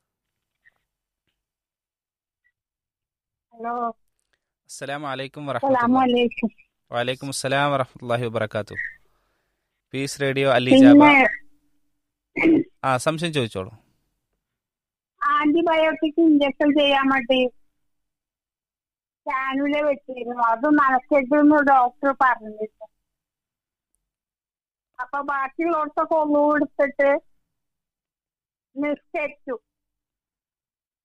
ഹലോ അസ്സലാമു അലൈക്കും അസ്സലാമു വറഹമത്തുള്ളാഹി അലൈക്കും വലൈക്കും അസ്സലാം വറഹമത്തുള്ളാഹി വബർക്കാത്തു പീസ് റേഡിയോ അലിജാബ പിന്നെ ആ സംശയം ചോദിച്ചോളൂ ആന്റിബയോട്ടിക് ഇഞ്ചക്ഷൻ ചെയ്യാൻ വേണ്ടി കാനുല വെച്ചിരുന്നു അത് നനച്ചിട്ടെന്ന് ഡോക്ടർ പറഞ്ഞിട്ട് അപ്പൊ ബാക്കിയുള്ളവർക്കൊക്കെ ഒന്നും എടുത്തിട്ട് നിസ്കരിച്ചു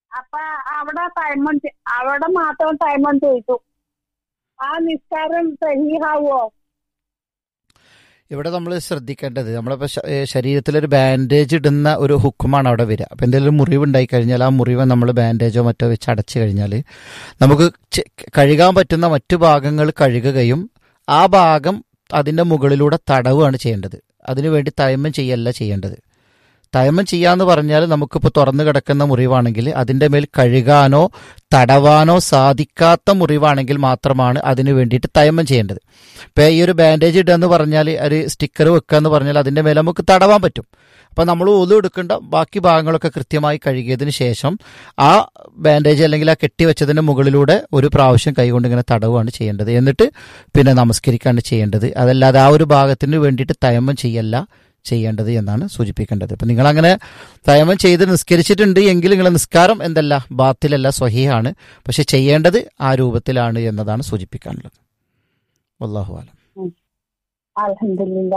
അപ്പൊ അവിടെ തൈമൺ ചെ- അവിടെ മാത്രം തൈമൺ ചെയ്തു ആ നിസ്കാരം സഹിഹാവോ ഇവിടെ നമ്മൾ ശ്രദ്ധിക്കേണ്ടത് നമ്മളിപ്പോൾ ശരീരത്തിലൊരു ബാൻഡേജ് ഇടുന്ന ഒരു ഹുക്കുമാണ് അവിടെ വരിക അപ്പം എന്തെങ്കിലും മുറിവ് ഉണ്ടായി കഴിഞ്ഞാൽ ആ മുറിവ് നമ്മൾ ബാൻഡേജോ മറ്റോ വെച്ച് അടച്ചു കഴിഞ്ഞാൽ നമുക്ക് ചെ- കഴുകാൻ പറ്റുന്ന മറ്റു ഭാഗങ്ങൾ കഴുകുകയും ആ ഭാഗം അതിൻ്റെ മുകളിലൂടെ തടവുകയാണ് ചെയ്യേണ്ടത് അതിനുവേണ്ടി തയമ്മം ചെയ്യല്ല ചെയ്യേണ്ടത് തയമ്മം ചെയ്യാന്ന് പറഞ്ഞാൽ നമുക്കിപ്പോൾ തുറന്നു കിടക്കുന്ന മുറിവാണെങ്കിൽ അതിൻ്റെ മേൽ കഴുകാനോ തടവാനോ സാധിക്കാത്ത മുറിവാണെങ്കിൽ മാത്രമാണ് അതിന് വേണ്ടിയിട്ട് തയമ്മം ചെയ്യേണ്ടത് ഇപ്പം ഈ ഒരു ബാൻഡേജ് ഇടുക എന്ന് പറഞ്ഞാൽ ഒരു സ്റ്റിക്കർ വെക്കുക എന്ന് പറഞ്ഞാൽ അതിൻ്റെ മേലെ നമുക്ക് തടവാൻ പറ്റും അപ്പം നമ്മൾ ഒതു എടുക്കേണ്ട ബാക്കി ഭാഗങ്ങളൊക്കെ കൃത്യമായി കഴുകിയതിന് ശേഷം ആ ബാൻഡേജ് അല്ലെങ്കിൽ ആ കെട്ടിവെച്ചതിൻ്റെ മുകളിലൂടെ ഒരു പ്രാവശ്യം കൈകൊണ്ട് ഇങ്ങനെ തടവുകയാണ് ചെയ്യേണ്ടത് എന്നിട്ട് പിന്നെ നമസ്കരിക്കുകയാണ് ചെയ്യേണ്ടത് അതല്ലാതെ ആ ഒരു ഭാഗത്തിന് വേണ്ടിയിട്ട് തയമ്മം ചെയ്യല്ല ചെയ്യേണ്ടത് എന്നാണ് സൂചിപ്പിക്കേണ്ടത് ഇപ്പം നിങ്ങളങ്ങനെ തയമം ചെയ്ത് നിസ്കരിച്ചിട്ടുണ്ട് എങ്കിൽ നിങ്ങളെ നിസ്കാരം എന്തല്ല ബാത്തിലല്ല സ്വഹീഹാണ് പക്ഷെ ചെയ്യേണ്ടത് ആ രൂപത്തിലാണ് എന്നതാണ് സൂചിപ്പിക്കാനുള്ളത് വല്ലാഹു ആലം അലഹമില്ല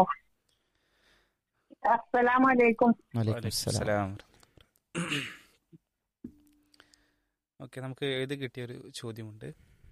അസ്സലാമലൈക്കും വലൈക്കും സലാം ഓക്കെ നമുക്ക് എഴുതി കിട്ടിയൊരു ചോദ്യമുണ്ട്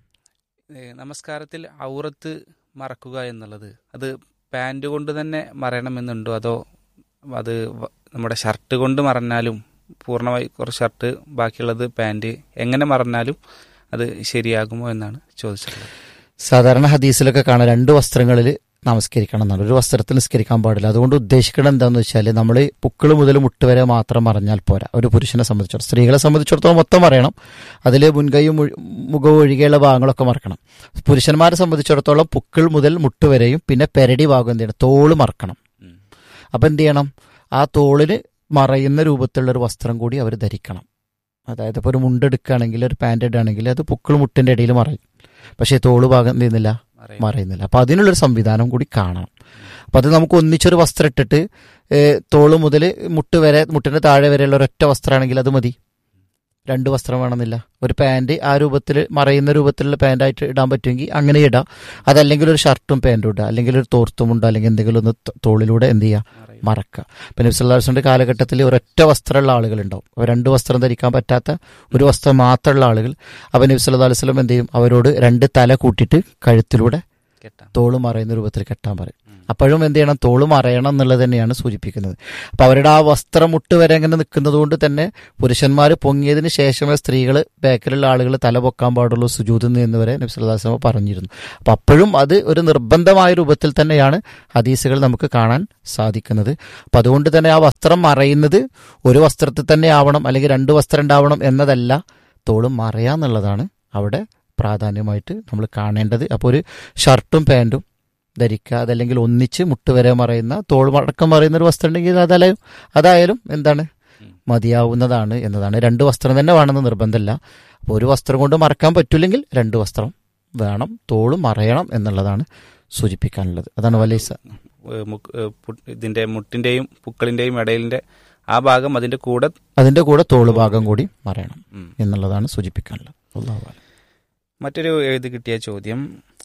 ഏ, നമസ്കാരത്തിൽ ഔറത്ത് മറക്കുക എന്നുള്ളത് അത് പാൻറ് കൊണ്ട് തന്നെ മറയണമെന്നുണ്ടോ അതോ അത് വ- നമ്മുടെ ഷർട്ട് കൊണ്ട് മറഞ്ഞാലും പൂർണ്ണമായി കുറച്ച് ഷർട്ട് ബാക്കിയുള്ളത് പാൻറ് എങ്ങനെ മറഞ്ഞാലും അത് ശരിയാകുമോ എന്നാണ് ചോദിച്ചിട്ടുള്ളത് സാധാരണ ഹദീസിലൊക്കെ കാണാം രണ്ട് വസ്ത്രങ്ങളിൽ നമസ്കരിക്കണം എന്നാണ് ഒരു വസ്ത്രത്തിൽ നിസ്കരിക്കാൻ പാടില്ല അതുകൊണ്ട് ഉദ്ദേശിക്കണം എന്താണെന്ന് വെച്ചാൽ നമ്മൾ പുക്കിൾ മുതൽ മുട്ട് വരെ മാത്രം മറഞ്ഞാൽ പോരാ ഒരു പുരുഷനെ സംബന്ധിച്ചിടത്തോളം സ്ത്രീകളെ സംബന്ധിച്ചിടത്തോളം മൊത്തം മറയണം അതിൽ മുൻകൈയും മുഴ- മുഖവും ഒഴികെയുള്ള ഭാഗങ്ങളൊക്കെ മറക്കണം പുരുഷന്മാരെ സംബന്ധിച്ചിടത്തോളം പുക്കിൾ മുതൽ മുട്ട് വരെയും പിന്നെ പെരടി ഭാഗം എന്ത് ചെയ്യണം തോള് മറക്കണം ഉം. അപ്പം എന്ത് ചെയ്യണം ആ തോളിന് മറയുന്ന രൂപത്തിലുള്ള ഒരു വസ്ത്രം കൂടി അവർ ധരിക്കണം അതായത് ഇപ്പോൾ ഒരു മുണ്ടെടുക്കുകയാണെങ്കിൽ ഒരു പാൻറ് ഇടുകയാണെങ്കിൽ അത് പുക്കിൾ മുട്ടിൻ്റെ ഇടയിൽ മറയും പക്ഷേ തോള് ഭാഗം എന്ത് ചെയ്യുന്നില്ല അറിയാം. മറയുന്നില്ല അപ്പം അതിനുള്ളൊരു സംവിധാനം കൂടി കാണണം അപ്പം അത് നമുക്ക് ഒന്നിച്ചൊരു വസ്ത്രം ഇട്ടിട്ട് ഏ, തോള് മുതൽ മുട്ട് വരെ മുട്ടിൻ്റെ താഴെ വരെയുള്ള ഒരൊറ്റ വസ്ത്രമാണെങ്കിൽ അത് മതി രണ്ട് വസ്ത്രം വേണമെന്നില്ല ഒരു പാൻറ് ആ രൂപത്തിൽ മറയുന്ന രൂപത്തിലുള്ള പാൻറ്റായിട്ട് ഇടാൻ പറ്റുമെങ്കിൽ അങ്ങനെ ഇടാം അതല്ലെങ്കിൽ ഒരു ഷർട്ടും പാൻറ്റും ഇടുക അല്ലെങ്കിൽ ഒരു തോർത്തുമുണ്ടോ അല്ലെങ്കിൽ എന്തെങ്കിലും ഒന്ന് തോ- തോളിലൂടെ എന്ത് ചെയ്യുക അറിയാം. മറക്കുക പിന്നെ വിസലാസിന്റെ കാലഘട്ടത്തിൽ ഒരൊറ്റ വസ്ത്രമുള്ള ആളുകളുണ്ടാവും അപ്പോൾ രണ്ട് വസ്ത്രം ധരിക്കാൻ പറ്റാത്ത ഒരു വസ്ത്രം മാത്രമുള്ള ആളുകൾ അപ്പം നബി സല്ലല്ലാഹു അലൈഹി വസല്ലം എന്ത് ചെയ്യും അവരോട് രണ്ട് തല കൂട്ടിയിട്ട് കഴുത്തിലൂടെ കെട്ടാം തോള് മറയുന്ന രൂപത്തിൽ കെട്ടാൻ പറയും ഉം. അപ്പോഴും എന്ത് ചെയ്യണം തോള് മറയണം എന്നുള്ളത് തന്നെയാണ് സൂചിപ്പിക്കുന്നത് അപ്പം അവരുടെ ആ വസ്ത്രം മുട്ട് വരെ അങ്ങനെ നിൽക്കുന്നത് കൊണ്ട് തന്നെ പുരുഷന്മാർ പൊങ്ങിയതിന് ശേഷമേ സ്ത്രീകൾ ബാക്കിലുള്ള ആളുകൾ തല പൊക്കാൻ പാടുള്ളൂ സുജൂതിൽ നിന്ന് വരെ നബി സല്ലല്ലാഹു അലൈഹി വസല്ലം പറഞ്ഞിരുന്നു അപ്പം അപ്പോഴും അത് ഒരു നിർബന്ധമായ രൂപത്തിൽ തന്നെയാണ് ഹദീസുകൾ നമുക്ക് കാണാൻ സാധിക്കുന്നത് അപ്പം അതുകൊണ്ട് തന്നെ ആ വസ്ത്രം മറയുന്നത് ഒരു വസ്ത്രത്തിൽ തന്നെ ആവണം അല്ലെങ്കിൽ രണ്ട് വസ്ത്രം ഉണ്ടാവണം എന്നതല്ല തോളും മറയാന്നുള്ളതാണ് അവിടെ പ്രാധാന്യമായിട്ട് നമ്മൾ കാണേണ്ടത് അപ്പോൾ ഒരു ഷർട്ടും പാൻറ്റും ധരിക്കുക അതല്ലെങ്കിൽ ഒന്നിച്ച് മുട്ട് വരെ മറയുന്ന തോൾ മടക്കം മറയുന്ന ഒരു വസ്ത്രം ഉണ്ടെങ്കിൽ അതായാലും അതായാലും എന്താണ് ഉം. മതിയാവുന്നതാണ് എന്നതാണ് രണ്ട് വസ്ത്രം തന്നെ വേണമെന്ന് നിർബന്ധമില്ല അപ്പോൾ ഒരു വസ്ത്രം കൊണ്ട് മറക്കാൻ പറ്റില്ലെങ്കിൽ രണ്ട് വസ്ത്രം വേണം തോളും മറയണം എന്നുള്ളതാണ് സൂചിപ്പിക്കാനുള്ളത് അതാണ് വലിയ സ- ഏ, മുക്ക്- ഏ, പു- ഇതിന്റെ മുട്ടിന്റെയും പുക്കളിന്റെയും ഇടയിലിന്റെ ആ ഭാഗം അതിന്റെ കൂടെ അതിന്റെ കൂടെ തോള് ഭാഗം കൂടി മറയണം ഉം. എന്നുള്ളതാണ് സൂചിപ്പിക്കാനുള്ളത് അല്ലാഹു അലം. മറ്റൊരു എഴുതി കിട്ടിയ ചോദ്യം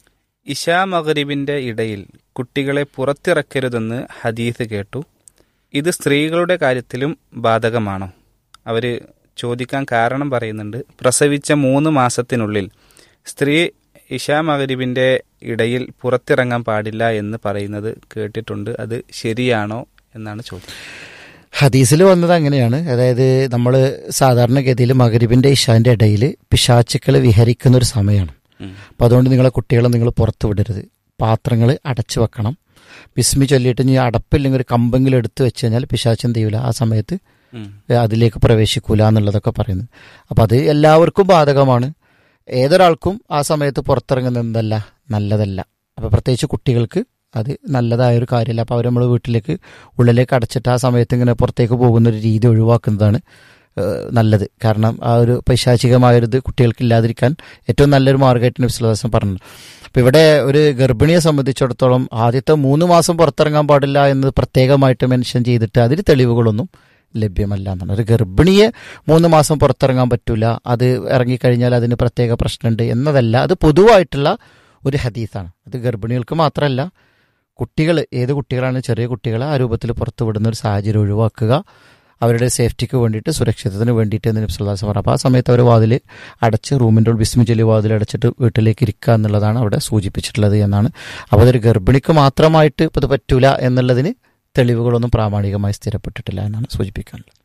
ഇഷാ മഗ്രിബിന്റെ ഇടയിൽ കുട്ടികളെ പുറത്തിറക്കരുതെന്ന് ഹദീസ് കേട്ടു ഇത് സ്ത്രീകളുടെ കാര്യത്തിലും ബാധകമാണോ അവര് ചോദിക്കാൻ കാരണം പറയുന്നുണ്ട് പ്രസവിച്ച മൂന്ന് മാസത്തിനുള്ളിൽ സ്ത്രീ ഇഷാ മഗ്രിബിന്റെ ഇടയിൽ പുറത്തിറങ്ങാൻ പാടില്ല എന്ന് പറയുന്നത് കേട്ടിട്ടുണ്ട് അത് ശരിയാണോ എന്നാണ് ചോദ്യം ഹദീസിൽ വന്നത് അങ്ങനെയാണ് അതായത് നമ്മൾ സാധാരണഗതിയിൽ മകരിബിന്റെ ഇഷാന്റെ ഇടയിൽ പിശാച്ചുക്കൾ വിഹരിക്കുന്ന ഒരു സമയമാണ് ഉം. അപ്പം അതുകൊണ്ട് നിങ്ങളെ കുട്ടികളെ നിങ്ങൾ പുറത്തു വിടരുത് പാത്രങ്ങൾ അടച്ചു വെക്കണം ബിസ്മി ചൊല്ലിയിട്ട് ഇനി അടപ്പില്ലെങ്കിൽ ഒരു കമ്പെങ്കിലും എടുത്തു വെച്ച് കഴിഞ്ഞാൽ പിശാച്ച് എന്ത് ചെയ്യൂല ആ സമയത്ത് ഉം. അതിലേക്ക് പ്രവേശിക്കൂല എന്നുള്ളതൊക്കെ പറയുന്നത് അപ്പം അത് എല്ലാവർക്കും ബാധകമാണ് ഏതൊരാൾക്കും ആ സമയത്ത് പുറത്തിറങ്ങുന്നത് എന്തല്ല നല്ലതല്ല അപ്പം പ്രത്യേകിച്ച് കുട്ടികൾക്ക് അത് നല്ലതായ ഒരു കാര്യമല്ല അപ്പോൾ അവർ നമ്മൾ വീട്ടിലേക്ക് ഉള്ളിലേക്ക് അടച്ചിട്ട് ആ സമയത്ത് ഇങ്ങനെ പുറത്തേക്ക് പോകുന്ന ഒരു രീതി ഒഴിവാക്കുന്നതാണ് ഏഹ്, നല്ലത് കാരണം ആ ഒരു പൈശാചികമായൊരിത് കുട്ടികൾക്ക് ഇല്ലാതിരിക്കാൻ ഏറ്റവും നല്ലൊരു മാർഗമായിട്ട് നബ്സുല്ലാസം പറഞ്ഞു അപ്പം ഇവിടെ ഒരു ഗർഭിണിയെ സംബന്ധിച്ചിടത്തോളം ആദ്യത്തെ മൂന്ന് മാസം പുറത്തിറങ്ങാൻ പാടില്ല എന്ന് പ്രത്യേകമായിട്ട് മെൻഷൻ ചെയ്തിട്ട് അതിന് തെളിവുകളൊന്നും ലഭ്യമല്ല എന്നാണ് ഒരു ഗർഭിണിയെ മൂന്ന് മാസം പുറത്തിറങ്ങാൻ പറ്റില്ല അത് ഇറങ്ങിക്കഴിഞ്ഞാൽ അതിന് പ്രത്യേക പ്രശ്നമുണ്ട് എന്നതല്ല അത് പൊതുവായിട്ടുള്ള ഒരു ഹദീസാണ് അത് ഗർഭിണികൾക്ക് മാത്രമല്ല കുട്ടികൾ ഏത് കുട്ടികളാണ് ചെറിയ കുട്ടികളെ ആ രൂപത്തിൽ പുറത്തു വിടുന്ന ഒരു സാഹചര്യം ഒഴിവാക്കുക അവരുടെ സേഫ്റ്റിക്ക് വേണ്ടിയിട്ട് സുരക്ഷിതത്തിന് വേണ്ടിയിട്ട് എന്ന് നബി സല്ലല്ലാഹു അലൈഹി വസല്ലം പറഞ്ഞു അപ്പോൾ ആ സമയത്ത് അവർ വാതിൽ അടച്ച് റൂമിൻ്റെ ഉള്ളിൽ ബിസ്മി ചൊല്ലി വാതിൽ അടച്ചിട്ട് വീട്ടിലേക്ക് ഇരിക്കുക എന്നുള്ളതാണ് അവിടെ സൂചിപ്പിച്ചിട്ടുള്ളത് എന്നാണ് അപ്പോൾ അതൊരു ഗർഭിണിക്ക് മാത്രമായിട്ട് ഇപ്പോൾ ഇത് പറ്റൂല എന്നുള്ളതിന് തെളിവുകളൊന്നും പ്രാമാണികമായി സ്ഥിരപ്പെട്ടിട്ടില്ല എന്നാണ് സൂചിപ്പിക്കാനുള്ളത്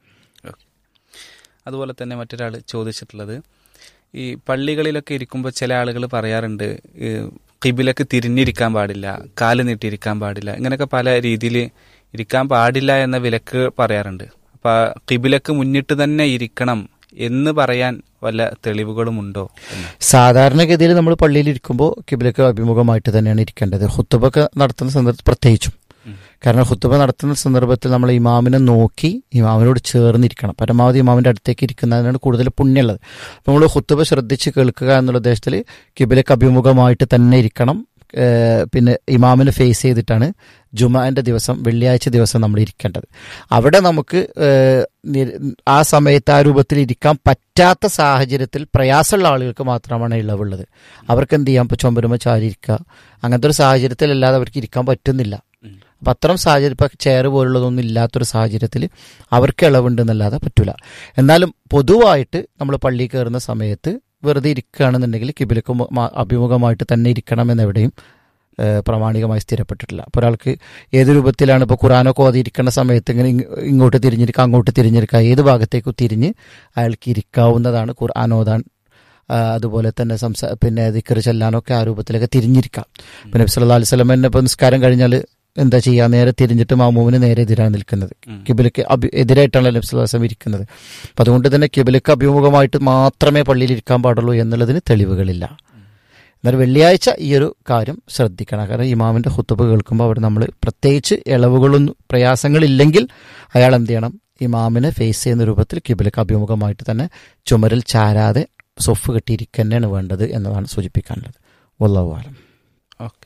അതുപോലെ തന്നെ മറ്റൊരാൾ ചോദിച്ചിട്ടുള്ളത് ഈ പള്ളികളിലൊക്കെ ഇരിക്കുമ്പോൾ ചില ആളുകൾ പറയാറുണ്ട് ഈ കിബിലക്ക് തിരിഞ്ഞിരിക്കാൻ പാടില്ല കാല് നീട്ടിയിരിക്കാൻ പാടില്ല ഇങ്ങനെയൊക്കെ പല രീതിയിൽ ഇരിക്കാൻ പാടില്ല എന്ന വിലക്ക് പറയാറുണ്ട് അപ്പൊ കിബിലക്ക് മുന്നിട്ട് തന്നെ ഇരിക്കണം എന്ന് പറയാൻ വല്ല തെളിവുകളും ഉണ്ടോ എന്ന്. സാധാരണഗതിയിൽ നമ്മൾ പള്ളിയിൽ ഇരിക്കുമ്പോൾ കിബിലക്ക് അഭിമുഖമായിട്ട് തന്നെയാണ് ഇരിക്കേണ്ടത് ഹുത്തുബൊക്കെ നടത്തുന്ന സന്ദർഭത്തിൽ പ്രത്യേകിച്ചും ഉം. കാരണം ഹുത്തുബ നടത്തുന്ന സന്ദർഭത്തിൽ നമ്മൾ ഇമാമിനെ നോക്കി ഇമാമിനോട് ചേർന്നിരിക്കണം പരമാവധി ഇമാമിന്റെ അടുത്തേക്ക് ഇരിക്കുന്നതിനാണ് കൂടുതൽ പുണ്യമുള്ളത് അപ്പോൾ നമ്മൾ ഹുത്തുബ ശ്രദ്ധിച്ച് കേൾക്കുക എന്നുള്ള ഉദ്ദേശത്തിൽ കിബിലക്ക് അഭിമുഖമായിട്ട് തന്നെ ഇരിക്കണം ഏഹ് പിന്നെ ഇമാമിനെ ഫേസ് ചെയ്തിട്ടാണ് ജുമാന്റെ ദിവസം വെള്ളിയാഴ്ച ദിവസം നമ്മൾ ഇരിക്കേണ്ടത് അവിടെ നമുക്ക് ഏഹ് നി- ആ സമയത്ത് ആ രൂപത്തിൽ ഇരിക്കാൻ പറ്റാത്ത സാഹചര്യത്തിൽ പ്രയാസമുള്ള ആളുകൾക്ക് മാത്രമാണ് ഇളവുള്ളത് അവർക്ക് എന്ത് ചെയ്യാം ഇപ്പോൾ ചുമരുമ്പോൾ ചാരി ഇരിക്കുക അങ്ങനത്തെ ഒരു സാഹചര്യത്തിൽ അല്ലാതെ അവർക്ക് ഇരിക്കാൻ പറ്റുന്നില്ല ഉം. അപ്പം അത്തരം സാഹചര്യം ഇപ്പം ചെയർ പോലുള്ളതൊന്നും ഇല്ലാത്തൊരു സാഹചര്യത്തിൽ അവർക്ക് ഇളവുണ്ടെന്നല്ലാതെ പറ്റൂല എന്നാലും പൊതുവായിട്ട് നമ്മൾ പള്ളിയിൽ കയറുന്ന സമയത്ത് വെറുതെ ഇരിക്കുകയാണെന്നുണ്ടെങ്കിൽ കിബിലക്ക് മു- മ- അഭിമുഖമായിട്ട് തന്നെ ഇരിക്കണമെന്ന് എവിടെയും ഏഹ്, പ്രാമാണികമായി സ്ഥിരപ്പെട്ടിട്ടില്ല അപ്പോൾ ഒരാൾക്ക് ഏത് രൂപത്തിലാണ് ഇപ്പോൾ ഖുറാനൊക്കെ ഓതിയിരിക്കുന്ന സമയത്ത് ഇങ്ങനെ ഇങ് ഇങ്ങോട്ട് തിരിഞ്ഞിരിക്കുക അങ്ങോട്ട് തിരിഞ്ഞിരിക്കുക ഏത് ഭാഗത്തേക്കും തിരിഞ്ഞ് അയാൾക്ക് ഇരിക്കാവുന്നതാണ് ഖുർആൻ ഓതാൻ ആ, അതുപോലെ തന്നെ സംസാ പിന്നെ ദിക്കറ് ചെല്ലാനൊക്കെ ആ രൂപത്തിലൊക്കെ തിരിഞ്ഞിരിക്കാം പിന്നെ നബി സല്ലല്ലാഹു അലൈഹി വസല്ലം തന്നെ ഇപ്പോൾ നിസ്കാരം കഴിഞ്ഞാൽ എന്താ ചെയ്യുക നേരെ തിരിഞ്ഞിട്ട് മാമൂവിന് നേരെ എതിരാണ് നിൽക്കുന്നത് ഉം. കിബിലക്ക് അഭി എതിരായിട്ടാണ് നബി സല്ലല്ലാഹു അലൈഹി വസല്ലം ഇരിക്കുന്നത് അപ്പം അതുകൊണ്ട് തന്നെ കിബിലക്ക് അഭിമുഖമായിട്ട് മാത്രമേ പള്ളിയിൽ ഇരിക്കാൻ പാടുള്ളൂ എന്നുള്ളതിന് തെളിവുകളില്ല എന്നാൽ വെള്ളിയാഴ്ച ഈ ഒരു കാര്യം ശ്രദ്ധിക്കണം കാരണം ഇമാമിന്റെ ഹുത്തുബ് കേൾക്കുമ്പോൾ അവിടെ നമ്മൾ പ്രത്യേകിച്ച് ഇളവുകളൊന്നും പ്രയാസങ്ങളില്ലെങ്കിൽ അയാൾ എന്ത് ചെയ്യണം ഇമാമിനെ ഫേസ് ചെയ്യുന്ന രൂപത്തിൽ കിബിലക്ക് അഭിമുഖമായിട്ട് തന്നെ ചുമരിൽ ചാരാതെ സൊഫ് കെട്ടിയിരിക്കുക തന്നെയാണ് വേണ്ടത് എന്നതാണ് സൂചിപ്പിക്കാനുള്ളത് വല്ലാഹു ആലം ഓക്കെ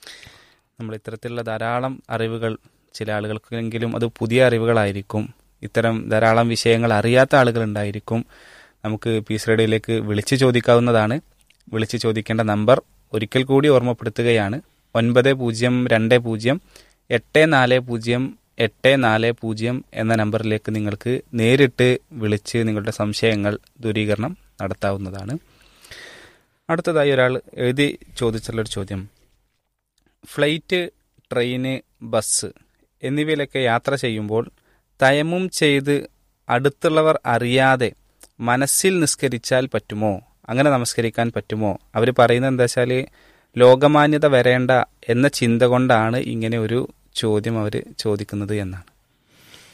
നമ്മൾ ഇത്തരത്തിലുള്ള ധാരാളം അറിവുകൾ ചില ആളുകൾക്കെങ്കിലും അത് പുതിയ അറിവുകളായിരിക്കും ഇത്തരം ധാരാളം വിഷയങ്ങൾ അറിയാത്ത ആളുകളുണ്ടായിരിക്കും നമുക്ക് പീസ് റേഡിയോയിലേക്ക് വിളിച്ചു ചോദിക്കാവുന്നതാണ് വിളിച്ചു ചോദിക്കേണ്ട നമ്പർ ഒരിക്കൽ കൂടി ഓർമ്മപ്പെടുത്തുകയാണ് ഒൻപത് പൂജ്യം രണ്ട് പൂജ്യം എട്ട് നാല് പൂജ്യം എട്ട് നാല് പൂജ്യം എന്ന നമ്പറിലേക്ക് നിങ്ങൾക്ക് നേരിട്ട് വിളിച്ച് നിങ്ങളുടെ സംശയങ്ങൾ ദൂരീകരണം നടത്താവുന്നതാണ് അടുത്തതായി ഒരാൾ എഴുതി ചോദിച്ചുള്ളൊരു ചോദ്യം ഫ്ലൈറ്റ് ട്രെയിന് ബസ് എന്നിവയിലൊക്കെ യാത്ര ചെയ്യുമ്പോൾ തയമും ചെയ്ത് അടുത്തുള്ളവർ അറിയാതെ മനസ്സിൽ നിസ്കരിച്ചാൽ പറ്റുമോ അങ്ങനെ നമസ്കരിക്കാൻ പറ്റുമോ അവർ പറയുന്നത് എന്താ വെച്ചാൽ ലോകമാന്യത വരേണ്ട എന്ന ചിന്ത കൊണ്ടാണ് ഇങ്ങനെ ഒരു ചോദ്യം അവർ ചോദിക്കുന്നത് എന്നാണ്